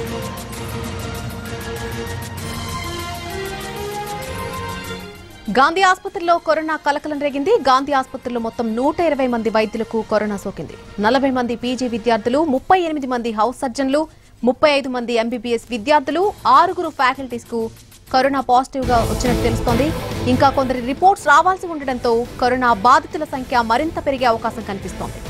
గాంధీ ఆసుపత్రిలో కరోనా కలకలం రేగింది గాంధీ ఆసుపత్రిలో మొత్తం నూట ఇరవై మంది వైద్యులకు కరోనా సోకింది నలభై మంది పీజీ విద్యార్థులు ముప్పై ఎనిమిది మంది హౌస్ సర్జన్లు ముప్పై ఐదు మంది ఎంబీబీఎస్ విద్యార్థులు ఆరుగురు ఫ్యాకల్టీస్ కు కరోనా పాజిటివ్ గా వచ్చినట్టు తెలుస్తోంది ఇంకా కొందరి రిపోర్ట్స్ రావాల్సి ఉండడంతో కరోనా బాధితుల సంఖ్య మరింత పెరిగే అవకాశం కనిపిస్తోంది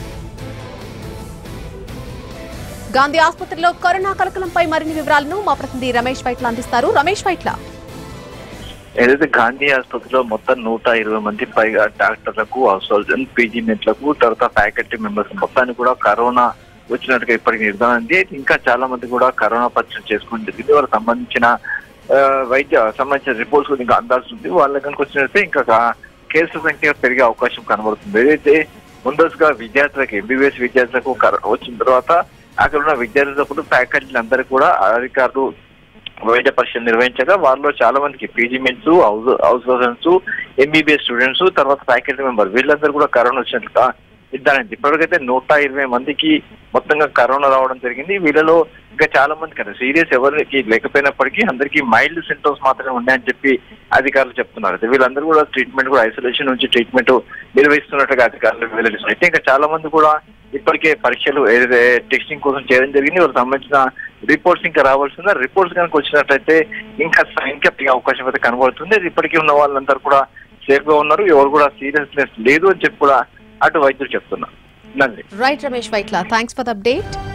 గాంధీ ఆసుపత్రిలో కరోనా కలకలంపై మరిన్ని వివరాలను మా ప్రతినిధి రమేష్ వైట్ల అందిస్తారు రమేష్ వైట్ల ఏదైతే గాంధీ ఆసుపత్రిలో మొత్తం నూట ఇరవై మంది పైగా డాక్టర్లకు హౌస్ సర్జన్ పీజీ నెట్లకు తర్వాత ఫ్యాకల్టీ మెంబర్స్ మొత్తాన్ని కూడా కరోనా వచ్చినట్టుగా ఇప్పటికి నిర్ధారణ ఉంది ఇంకా చాలా మంది కూడా కరోనా పరీక్షలు చేసుకుని జరిగింది వాళ్ళకి సంబంధించిన ఆ, వైద్య సంబంధించిన రిపోర్ట్స్ కూడా ఇంకా అందాల్సి ఉంది వాళ్ళ కనుక వచ్చినట్టే ఇంకా కా- కేసుల సంఖ్య పెరిగే అవకాశం కనబడుతుంది ఏదైతే ముందస్తుగా విద్యార్థులకు ఎంబీబీఎస్ విద్యార్థులకు కర- వచ్చిన తర్వాత అక్కడ ఉన్న విద్యార్థులకు ఫ్యాకల్టీ అందరికీ కూడా అధికారులు వైద్య పరీక్షలు నిర్వహించగా వారిలో చాలా మందికి PG men's house house surgeons MBBS students తర్వాత ఫ్యాకల్టీ మెంబర్ వీళ్ళందరూ కూడా కరోనా వచ్చినట్లుగా నిర్ధారించింది ఇప్పటికైతే నూట ఇరవై మందికి మొత్తంగా కరోనా రావడం జరిగింది వీళ్ళలో ఇంకా చాలా మంది కదా సీరియస్ ఎవరికి లేకపోయినప్పటికీ అందరికీ మైల్డ్ సింటమ్స్ మాత్రమే ఉన్నాయని చెప్పి అధికారులు చెప్తున్నారు అయితే వీళ్ళందరూ కూడా ట్రీట్మెంట్ కూడా ఐసోలేషన్ నుంచి ట్రీట్మెంట్ నిర్వహిస్తున్నట్టుగా అధికారులు వెల్లడిస్తున్నారు అయితే ఇంకా చాలా మంది కూడా ఇప్పటికే పరీక్షలు ఏదైతే టెస్టింగ్ కోసం చేయడం జరిగింది వాళ్ళకి సంబంధించిన రిపోర్ట్స్ ఇంకా రావాల్సిందా రిపోర్ట్స్ కనుక వచ్చినట్లయితే ఇంకా సంఖ్య పెరిగే అవకాశం అయితే కనబడుతుంది అది ఇప్పటికీ ఉన్న వాళ్ళందరూ కూడా సేఫ్ గా ఉన్నారు ఎవరు కూడా సీరియస్నెస్ లేదు అని చెప్పి కూడా అటు వైద్యులు చెప్తున్నారు Nandi right Ramesh Vaitla thanks for the update